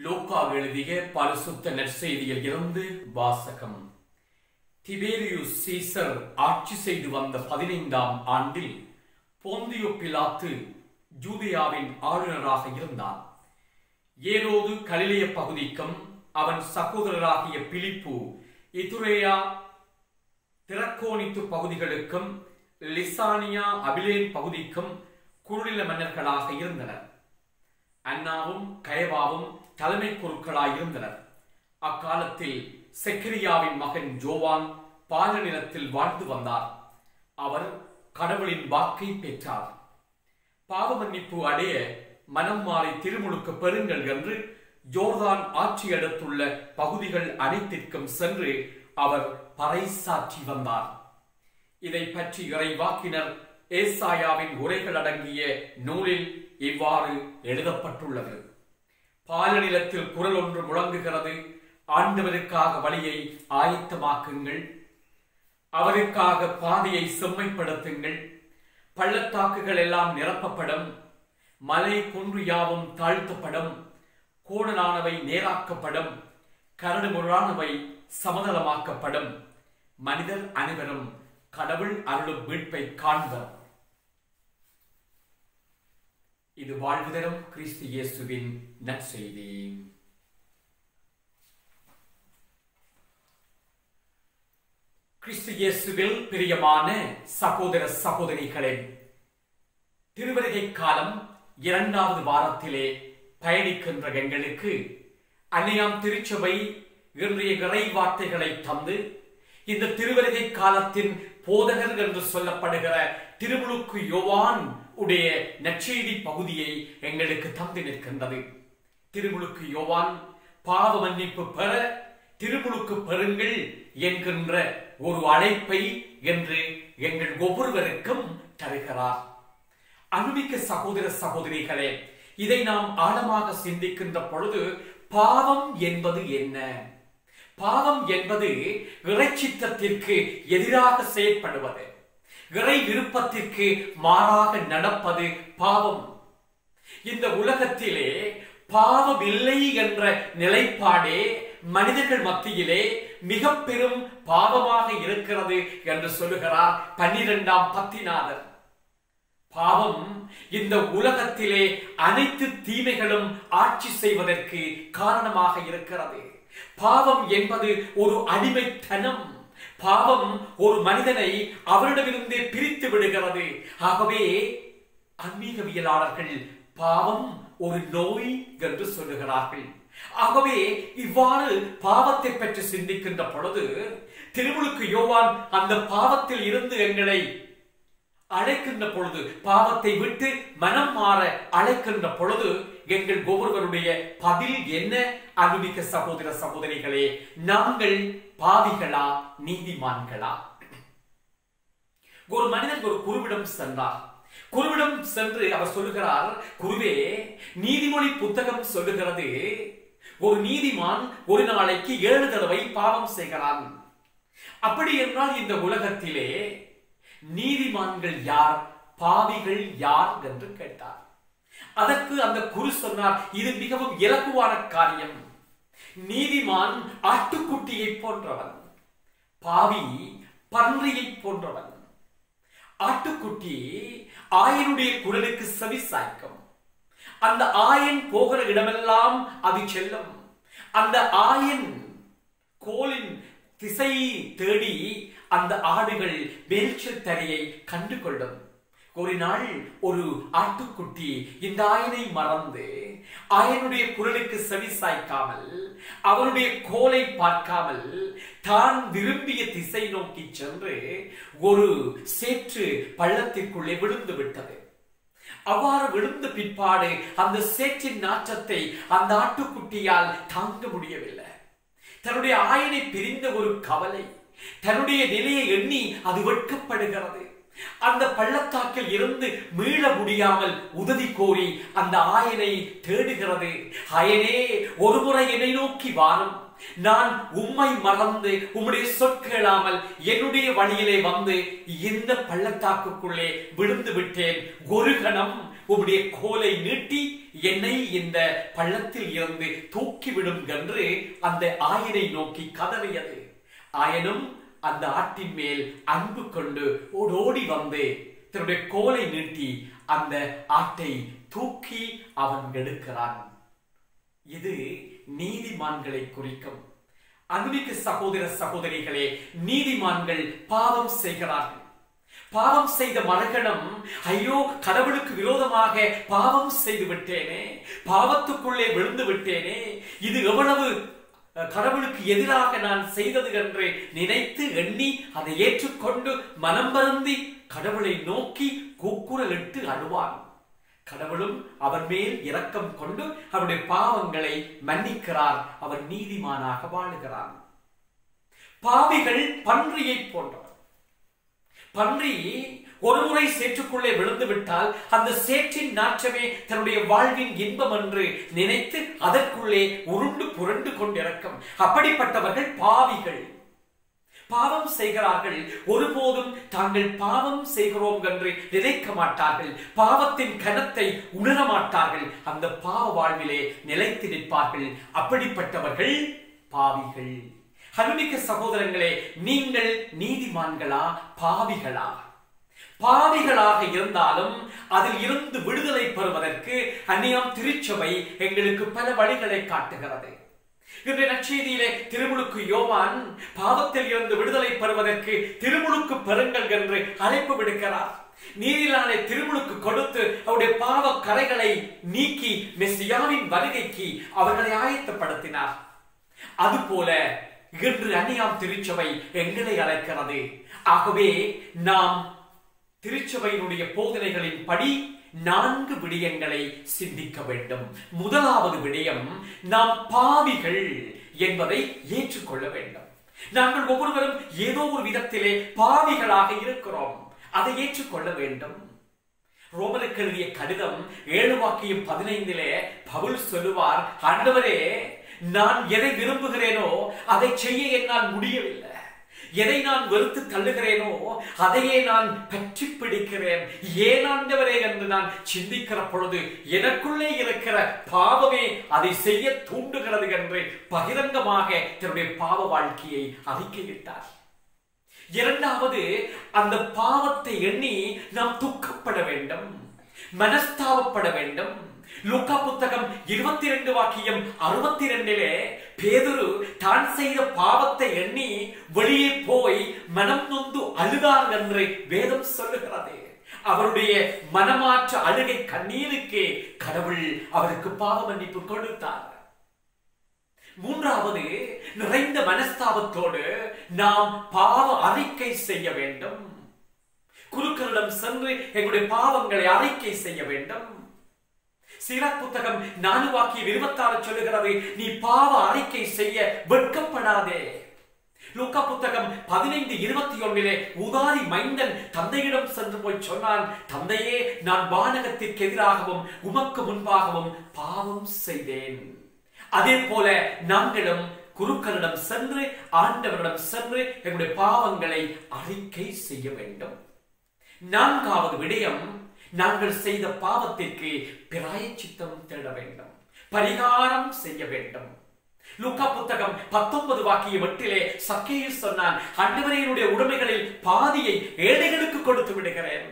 லூக்கா எழுதிய பரிசுத்த நற்செய்தியில் இருந்து வாசகம் திபேரியுஸ் சீசர் ஆட்சி செய்து வந்த பதினைந்தாம் ஆண்டில் போந்தியோ பிலாத்து ஜூதியாவின் ஆளுநராக இருந்தார் ஏரோது கலிலேய பகுதிக்கும் அவன் சகோதரராகிய பிலிப்பு இதுரேயா திரக்கோணித்து பகுதிகளுக்கும் லிசானியா அபிலேன் பகுதிக்கும் குறுநில மன்னர்களாக இருந்தனர் அன்னாவும் கயவாவும் தலைமை குருக்களாய் இருந்தனர் அக்காலத்தில் செக்கிரியாவின் மகன் ஜோவான் பால நிலத்தில் வாழ்ந்து வந்தார் அவர் கடவுளின் வாக்கை பெற்றார் பாவ மன்னிப்பு அடைய மனம் மாறி திருமுழுக்கு பெறுங்கள் என்று ஜோர்தான் ஆட்சி அடுத்துள்ள பகுதிகள் அனைத்திற்கும் சென்று அவர் பறைசாற்றி வந்தார் இதை பற்றி இறைவாக்கினர் ஏசாயாவின் உரைகள் அடங்கிய நூலில் இவ்வாறு எழுதப்பட்டுள்ளது பாலநிலத்தில் குரல் ஒன்று முழங்குகிறது ஆண்டவருக்காக வழியை ஆயத்தமாக்குங்கள் அவருக்காக பாதையை செம்மைப்படுத்துங்கள் பள்ளத்தாக்குகள் எல்லாம் நிரப்பப்படும் மலை குன்று யாவும் தாழ்த்தப்படும் கோணலானவை நேராக்கப்படும் கரடுமுரடானவை சமதளமாக்கப்படும் மனிதர் அனைவரும் கடவுள் அருளும் மீட்பை காண்பர் இது வாழ்வு தரும் கிறிஸ்து இயேசுவின் நற்செய்தி கிறிஸ்து இயேசுவில் பிரியமான சகோதர சகோதரிகளே திருவருகை காலம் இரண்டாவது வாரத்திலே பயணிக்கின்ற எங்களுக்கு அன்னையாம் திருச்சபை இன்றைய இறை வார்த்தைகளை தந்து இந்த திருவருகை காலத்தின் போதகர் என்று சொல்லப்படுகிற திருமுழுக்கு யோவான் உடைய நற்செய்தி பகுதியை எங்களுக்கு தந்து நிற்கின்றது திருமுழுக்கு யோவான் பாவ மன்னிப்பு பெற திருமுழுக்கு பெறுங்கள் என்கின்ற ஒரு அழைப்பை என்று எங்கள் ஒவ்வொருவருக்கும் தருகிறார் அன்புமிக்க சகோதர சகோதரிகளே இதை நாம் ஆழமாக சிந்திக்கின்ற பொழுது பாவம் என்பது என்ன பாவம் என்பது இறைச்சித்தத்திற்கு எதிராக செயற்படுவது இறை விருப்பத்திற்கு மாறாக நடப்பது பாவம் இந்த உலகத்திலே பாவம் இல்லை என்ற நிலைப்பாடே மனிதர்கள் மத்தியிலே மிக பெரும் பாவமாக இருக்கிறது என்று சொல்லுகிறார் பன்னிரெண்டாம் பத்திநாதர் பாவம் இந்த உலகத்திலே அனைத்து தீமைகளும் ஆட்சி செய்வதற்கு காரணமாக இருக்கிறது பாவம் என்பது ஒரு அடிமைத்தனம் பாவம் ஒரு மனிதனை அவரிடமிருந்தே பிரித்து விடுகிறது ஆகவே ஆன்மீகவியலாளர்கள் பாவம் ஒரு நோய் என்று சொல்லுகிறார்கள் ஆகவே இவ்வாறு பாவத்தை பற்றி சிந்திக்கின்ற பொழுது திருமுழுக்கு யோவான் அந்த பாவத்தில் இருந்து எங்களை அழைக்கின்ற பொழுது பாவத்தை விட்டு மனம் மாற அழைக்கின்ற பொழுது எங்கள் ஒவ்வொருவருடைய பதில் என்ன அனுமிக்க சகோதர சகோதரிகளே நாங்கள் பாவிகளா நீதிமான்களா ஒரு மனிதன் ஒரு குருவிடம் சென்றார் குருவிடம் சென்று அவர் சொல்லுகிறார் குருவே நீதிமொழி புத்தகம் சொல்லுகிறது ஒரு நீதிமான் ஒரு நாளைக்கு ஏழு தடவை பாவம் செய்கிறான் அப்படி என்றால் இந்த உலகத்திலே நீதிமான்கள் யார் பாவிகள் யார் என்று கேட்டார் அதற்கு அந்த குரு சொன்னார் இது மிகவும் இலகுவான காரியம் நீதிமான் ஆட்டுக்குட்டியை போன்றவன் பாவி பன்றியை போன்றவன் ஆட்டுக்குட்டி ஆயனுடைய குரலுக்கு செவி சாய்க்கும் அந்த ஆயன் போகிற இடமெல்லாம் அது செல்லும் அந்த ஆயன் கோலின் திசை தேடி அந்த ஆடுகள் மேல்ச்சல் தரையை கண்டு கொள்ளும் ஒரு நாள் ஒரு ஆட்டுக்குட்டி இந்த ஆயனை மறந்து ஆயனுடைய குரலுக்கு செவி சாய்க்காமல் அவருடைய கோலை பார்க்காமல் தான் விரும்பிய திசை நோக்கி சென்று ஒரு சேற்று பள்ளத்திற்குள்ளே விழுந்து விட்டது அவ்வாறு விழுந்த பிற்பாடு அந்த சேற்றின் நாற்றத்தை அந்த ஆட்டுக்குட்டியால் தாங்க முடியவில்லை தன்னுடைய ஆயனை பிரிந்த ஒரு கவலை தன்னுடைய நிலையை எண்ணி அது வெட்கப்படுகிறது அந்த பள்ளத்தாக்கில் இருந்து மீள முடியாமல் உதவி கோரி அந்த ஆயனை தேடுகிறது ஆயனே ஒரு முறை என்னை நோக்கி வாரும் நான் உம்மை மறந்து உம்முடைய சொற்கேளாமல் என்னுடைய வழியிலே வந்து இந்த பள்ளத்தாக்குக்குள்ளே விழுந்து விட்டேன் ஒரு கணம் உம்முடைய கோலை நீட்டி என்னை இந்த பள்ளத்தில் இருந்து தூக்கிவிடும் என்று அந்த ஆயனை நோக்கி கதறியது ஆயனும் அந்த ஆட்டின் மேல் அன்பு கொண்டு ஓடோடி வந்து தன்னுடைய கோலை நீட்டி அந்த ஆட்டை தூக்கி அவன் எடுக்கிறான் இது நீதிமான்களை குறிக்கும் அன்பிற்கு சகோதர சகோதரிகளே நீதிமான்கள் பாவம் செய்கிறார்கள் பாவம் செய்த மரகணம் ஐயோ கடவுளுக்கு விரோதமாக பாவம் செய்து விட்டேனே பாவத்துக்குள்ளே விழுந்து விட்டேனே இது எவ்வளவு அஹ், கடவுளுக்கு எதிராக நான் செய்தது என்று நினைத்து எண்ணி அதை ஏற்றுக்கொண்டு மனம் வருந்தி கடவுளை நோக்கி கூக்குரலிட்டு அழுவான் கடவுளும் அவன் மேல் இரக்கம் கொண்டு அவருடைய பாவங்களை மன்னிக்கிறார் அவன் நீதிமானாக வாழுகிறான் பாவிகள் பன்றியை போன்றவர் பன்றி ஒருமுறை சேற்றுக்குள்ளே விழுந்து விட்டால் அந்த சேற்றின் நாற்றமே தன்னுடைய வாழ்வின் இன்பம் என்று நினைத்து அதற்குள்ளே உருண்டு புரண்டு கொண்டிருக்கும் அப்படிப்பட்டவர்கள் பாவிகள் பாவம் செய்கிறார்கள் ஒருபோதும் தாங்கள் பாவம் செய்கிறோம் என்று நினைக்க மாட்டார்கள் பாவத்தின் கனத்தை உணர மாட்டார்கள் அந்த பாவ வாழ்விலே நிலைத்து நிற்பார்கள் அப்படிப்பட்டவர்கள் பாவிகள் அருமிக்க சகோதரங்களே நீங்கள் நீதிமான்களா பாவிகளா பாவிகளாக இருந்தாலும் அதில் இருந்து விடுதலை பெறுவதற்கு அந்நியம் திருச்சபை எங்களுக்கு பல வழிகளை காட்டுகிறது இன்றைய நற்செய்தியிலே திருமுழுக்கு யோவான் பாவத்தில் இருந்து விடுதலை பெறுவதற்கு திருமுழுக்கு பெறுங்கள் என்று அழைப்பு விடுக்கிறார் நீரிலானை திருமுழுக்கு கொடுத்து அவருடைய பாவ கரைகளை நீக்கி மெஸ்ஸியாவின் வருகைக்கு அவர்களை ஆயத்தப்படுத்தினார் அதுபோல இன்று அந்நியாம் திருச்சபை எங்களை அழைக்கிறது ஆகவே நாம் திருச்சபையினுடைய போதனைகளின் படி நான்கு விடயங்களை சிந்திக்க வேண்டும் முதலாவது விடயம் நாம் பாவிகள் என்பதை ஏற்றுக்கொள்ள வேண்டும் நாங்கள் ஒவ்வொருவரும் ஏதோ ஒரு விதத்திலே பாவிகளாக இருக்கிறோம் அதை ஏற்றுக்கொள்ள வேண்டும் ரோமனுக்கு எழுதிய கடிதம் ஏழு வாக்கியம் பதினைந்திலே பவுல் சொல்லுவார் ஆண்டவரே நான் எதை விரும்புகிறேனோ அதை செய்ய என்னால் முடியவில்லை எதை நான் வெறுத்து தள்ளுகிறேனோ அதையே நான் பற்றி பிடிக்கிறேன் ஏன் ஆண்டவரே என்று நான் சிந்திக்கிற பொழுது எனக்குள்ளே இருக்கிற பாவமே அதை செய்ய தூண்டுகிறது என்று பகிரங்கமாக தன்னுடைய பாவ வாழ்க்கையை அறிக்கையிட்டார் இரண்டாவது அந்த பாவத்தை எண்ணி நாம் துக்கப்பட வேண்டும் மனஸ்தாபப்பட வேண்டும் லூக்கா புத்தகம் இருபத்தி ரெண்டு வாக்கியம் அறுபத்தி ரெண்டிலே பேதுரு தான் செய்த பாவத்தை எண்ணி வெளியே போய் மனம் நொந்து அழுதார் என்று வேதம் சொல்லுகிறது அவருடைய மனமாற்ற அழுகை கண்ணீருக்கு கடவுள் அவருக்கு பாவ மன்னிப்பு கொடுத்தார் மூன்றாவது நிறைந்த மனஸ்தாபத்தோடு நாம் பாவ அறிக்கை செய்ய வேண்டும் குருக்களிடம் சென்று எங்களுடைய பாவங்களை அறிக்கை செய்ய வேண்டும் சீராக் புத்தகம் நாலு வாக்கியம் இருபத்தாறு சொல்லுகிறது நீ பாவ அறிக்கை செய்ய வெட்கப்படாதே லூக்கா புத்தகம் பதினைந்து இருபத்தி ஒன்றிலே உதாரி மைந்தன் தந்தையிடம் சென்று போய் சொன்னான் தந்தையே நான் வானகத்திற்கு எதிராகவும் உமக்கு முன்பாகவும் பாவம் செய்தேன் அதே போல நாங்களும் குருக்களிடம் சென்று ஆண்டவரிடம் சென்று எங்களுடைய பாவங்களை அறிக்கை செய்ய வேண்டும் நான்காவது விடயம் நாங்கள் செய்த பாவத்திற்கு பிராயச்சித்தம் தேட வேண்டும் பரிகாரம் செய்ய வேண்டும் லூக்கா புத்தகம் பத்தொன்பது வாக்கிய எட்டிலே சக்கையை சொன்னான் ஆண்டவரையினுடைய உடைமைகளில் பாதியை ஏழைகளுக்கு கொடுத்து விடுகிறேன்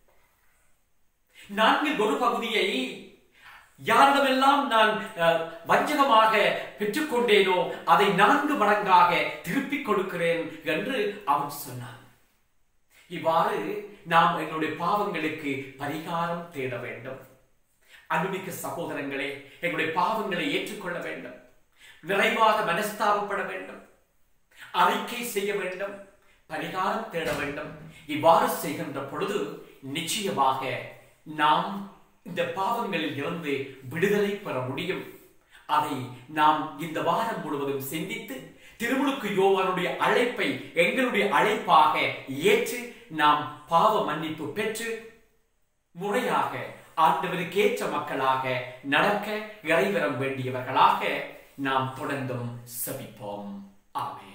நான்கில் ஒரு பகுதியை யாரிடமெல்லாம் நான் அஹ், வஞ்சகமாக பெற்றுக்கொண்டேனோ அதை நான்கு மடங்காக திருப்பிக் கொடுக்கிறேன் என்று அவன் சொன்னான் இவ்வாறு நாம் எங்களுடைய பாவங்களுக்கு பரிகாரம் தேட வேண்டும் அன்புமிக்க சகோதரங்களே எங்களுடைய பாவங்களை ஏற்றுக்கொள்ள வேண்டும் நிறைவாக மனஸ்தாபப்பட வேண்டும் அறிக்கை செய்ய வேண்டும் பரிகாரம் தேட வேண்டும் இவ்வாறு செய்கின்ற பொழுது நிச்சயமாக நாம் இந்த பாவங்களில் இருந்து விடுதலை பெற முடியும் அதை நாம் இந்த வாரம் முழுவதும் சிந்தித்து திருமுழுக்கு யோவானுடைய அழைப்பை எங்களுடைய அழைப்பாக ஏற்று நாம் பாவ மன்னிப்பு பெற்று முறையாக ஆண்டவருக்கு ஏற்ற மக்களாக நடக்க இறைவரம் வேண்டியவர்களாக நாம் தொடர்ந்தும் செபிப்போம் ஆமென்